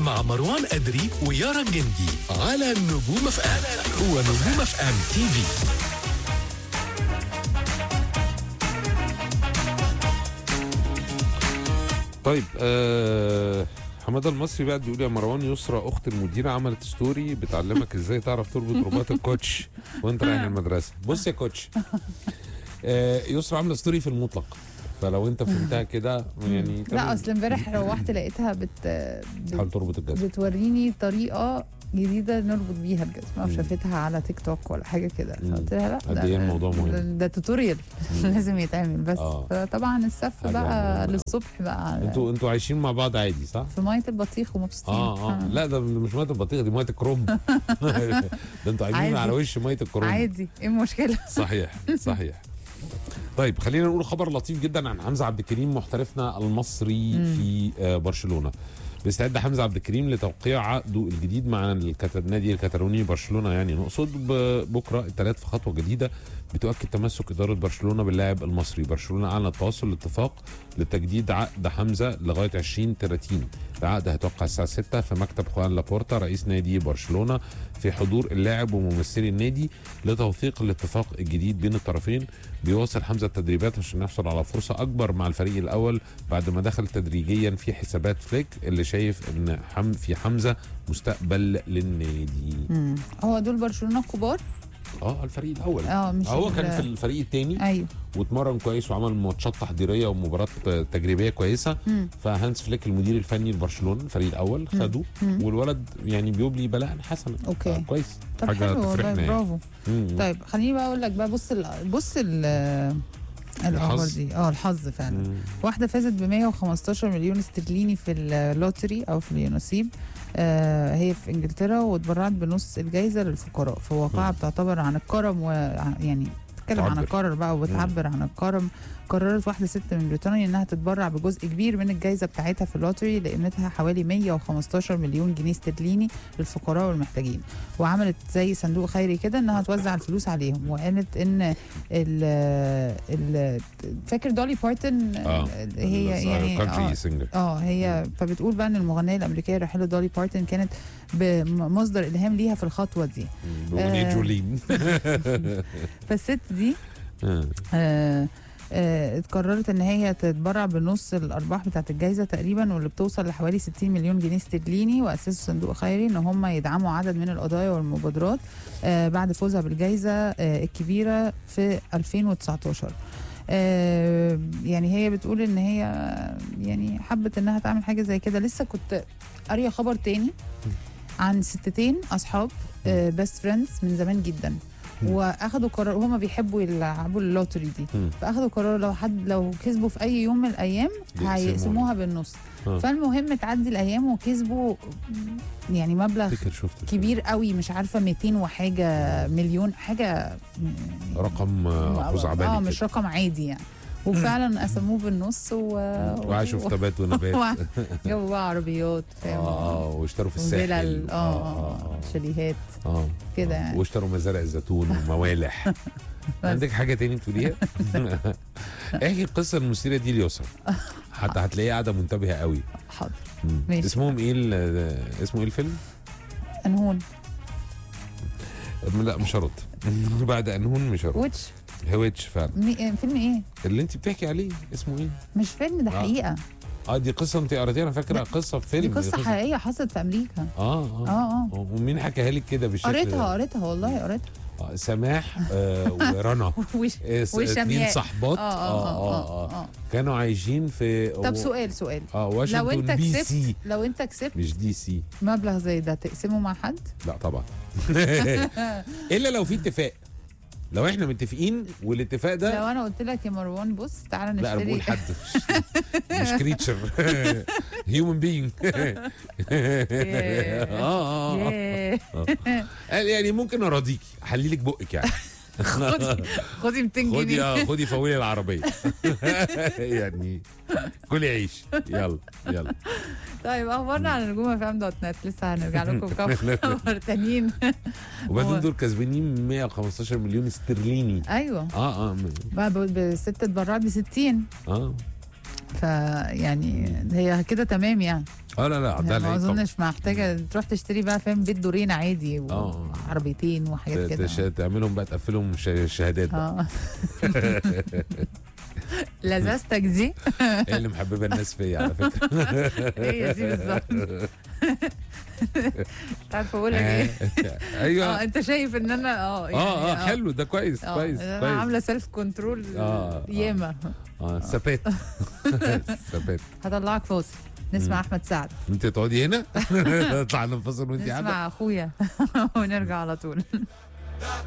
مع مروان أدري ويارا الجندي على نجوم اف ام ونجوم اف ام تي في طيب آه حماده المصري بقى بيقول يا مروان يسرى اخت المديره عملت ستوري بتعلمك ازاي تعرف تربط رباط الكوتش وانت رايح المدرسه بص يا كوتش آه يسرى عامله ستوري في المطلق فلو انت فهمتها كده يعني لا تمام. اصل امبارح روحت لقيتها بت... حاول بت... تربط الجزمه بتوريني طريقه جديده نربط بيها الجزمه مم. وشافتها على تيك توك ولا حاجه كده مم. فقلت لها لا قد ده- ايه الموضوع مهم. ده, ده توتوريال مم. لازم يتعمل بس آه. فطبعا السف حاجة بقى مهمة. للصبح بقى انتوا انتوا عايشين مع بعض عادي صح؟ في ميه البطيخ ومبسوطين اه اه لا ده مش ميه البطيخه دي ميه الكروم ده انتوا عايمين عادي. على وش ميه الكروم عادي ايه المشكله صحيح صحيح طيب خلينا نقول خبر لطيف جدا عن حمزه عبد الكريم محترفنا المصري مم. في آه، برشلونه بيستعد حمزه عبد الكريم لتوقيع عقده الجديد مع الكت- النادي الكتالوني برشلونه يعني نقصد ب- بكره الثلاث في خطوه جديده بتؤكد تمسك اداره برشلونه باللاعب المصري برشلونه اعلن التواصل الاتفاق لتجديد عقد حمزه لغايه 2030 العقد هيتوقع الساعه 6 في مكتب خوان لابورتا رئيس نادي برشلونه في حضور اللاعب وممثلي النادي لتوثيق الاتفاق الجديد بين الطرفين بيواصل حمزه التدريبات عشان يحصل على فرصه اكبر مع الفريق الاول بعد ما دخل تدريجيا في حسابات فليك اللي شايف ان حم في حمزه مستقبل للنادي مم. هو دول برشلونه الكبار اه الفريق الاول اه مش هو ال- كان في الفريق الثاني ايوه واتمرن كويس وعمل ماتشات تحضيريه ومباراه تجريبيه كويسه مم. فهانس فليك المدير الفني لبرشلونه الفريق الاول خدوه مم. والولد يعني بيبلي بلاء حسنا أوكي. آه، كويس طب حاجه حلو والله تفرحنا يعني. برافو مم. طيب خليني بقى اقول لك بقى بص ال بص ال الاخبار الحظ. دي اه الحظ فعلا مم. واحده فازت ب 115 مليون استرليني في اللوتري او في اليونسيب آه هي في انجلترا واتبرعت بنص الجائزه للفقراء في واقعه مم. بتعتبر عن الكرم ويعني بتتكلم عن تعبر. الكرم بقى وبتعبر عن الكرم قررت واحده ست من بريطانيا انها تتبرع بجزء كبير من الجائزه بتاعتها في اللوتري اللي قيمتها حوالي 115 مليون جنيه استرليني للفقراء والمحتاجين وعملت زي صندوق خيري كده انها توزع الفلوس عليهم وقالت ان ال ال فاكر دولي بارتون اه هي يعني كونتري اه, سينجر آه هي فبتقول بقى ان المغنيه الامريكيه الراحله دولي بارتون كانت بمصدر الهام ليها في الخطوه دي اغنيه آه. جولين فالست دي آه. آه آه، اتقررت ان هي تتبرع بنص الارباح بتاعت الجائزه تقريبا واللي بتوصل لحوالي 60 مليون جنيه استرليني واسسوا صندوق خيري ان هم يدعموا عدد من القضايا والمبادرات آه، بعد فوزها بالجائزه آه، الكبيره في 2019 آه، يعني هي بتقول ان هي يعني حبت انها تعمل حاجه زي كده لسه كنت قاريه خبر تاني عن ستتين اصحاب بيست فريندز من زمان جدا مم. واخدوا قرار هما بيحبوا يلعبوا اللوتري دي مم. فاخدوا قرار لو حد لو كسبوا في اي يوم من الايام يقسموها. هيقسموها بالنص آه. فالمهم تعدي الايام وكسبوا يعني مبلغ افتكر شفت كبير قوي مش عارفه 200 وحاجه مليون حاجه رقم آه، خزعبلي اه كده. مش رقم عادي يعني وفعلا قسموه بالنص و... وعاشوا في تبات ونبات جابوا بقى عربيات فاهم اه واشتروا في الساحل وفلل اه اه آه، شاليهات اه كده آه. يعني. واشتروا مزارع الزيتون وموالح عندك حاجه تاني تقوليها احكي القصه المثيره دي ليسرا حتى هتلاقيها قاعده منتبهه قوي حاضر مم. ماشي. اسمهم ايه ال- اسمه ايه الفيلم؟ انهون لا مش هرد بعد انهون مش هرد ويتش هويتش فعلا مي... فيلم ايه اللي انت بتحكي عليه اسمه ايه؟ مش فيلم ده آه. حقيقه اه دي قصه انت قريتيها انا فاكره لا، قصه في فيلم دي قصه حقيقيه حصلت في امريكا اه اه اه اه ومين حكاها لك كده بالشكل قريتها ده؟ قريتها والله قريتها آه سماح آه ورنا وش آه، س- وشمياء. اتنين صحبات آه آه آه آه آه. كانوا عايشين في طب سؤال سؤال اه لو واشنطن انت بي كسبت سي لو انت كسبت مش دي سي مبلغ زي ده تقسمه مع حد لا طبعا الا لو في اتفاق لو احنا متفقين والاتفاق ده لو انا قلت لك يا مروان بص تعالى لا انا بقول نشتري حد مش, مش كريتشر هيومن بينج اه اه آه. ياه. قال يعني ممكن اراضيكي احلي لك بقك يعني خدي خدي 200 خدي جنيه اه خدي فوقي العربيه يعني كلي عيش يلا يلا طيب اخبارنا على نجوم اف ام دوت نت لسه هنرجع لكم بكام خبر تانيين وبعدين هو- دول كسبانين 115 مليون استرليني ايوه اه اه م- بقى ب- الست اتبرعت ب 60 اه فيعني هي كده تمام يعني اه لا لا ده يعني ما العيد طبعا. اظنش محتاجه تروح تشتري بقى فاهم بيت دورين عادي آه. وعربيتين وحاجات ت- كده تش- تعملهم بقى تقفلهم ش- شهادات بقى اه لزازتك دي هي اللي محببه الناس فيا على فكره هي دي بالظبط عارفه اقول لك ايه اه ايوه انت شايف ان انا اه يعني اه اه حلو ده كويس آه، كويس انا كويس عامله سيلف كنترول آه، آه. ياما اه ثبات ثبات هطلعك فاصل نسمع مم. احمد سعد انت تقعدي هنا نطلع ننفصل وانت قاعده نسمع اخويا ونرجع على طول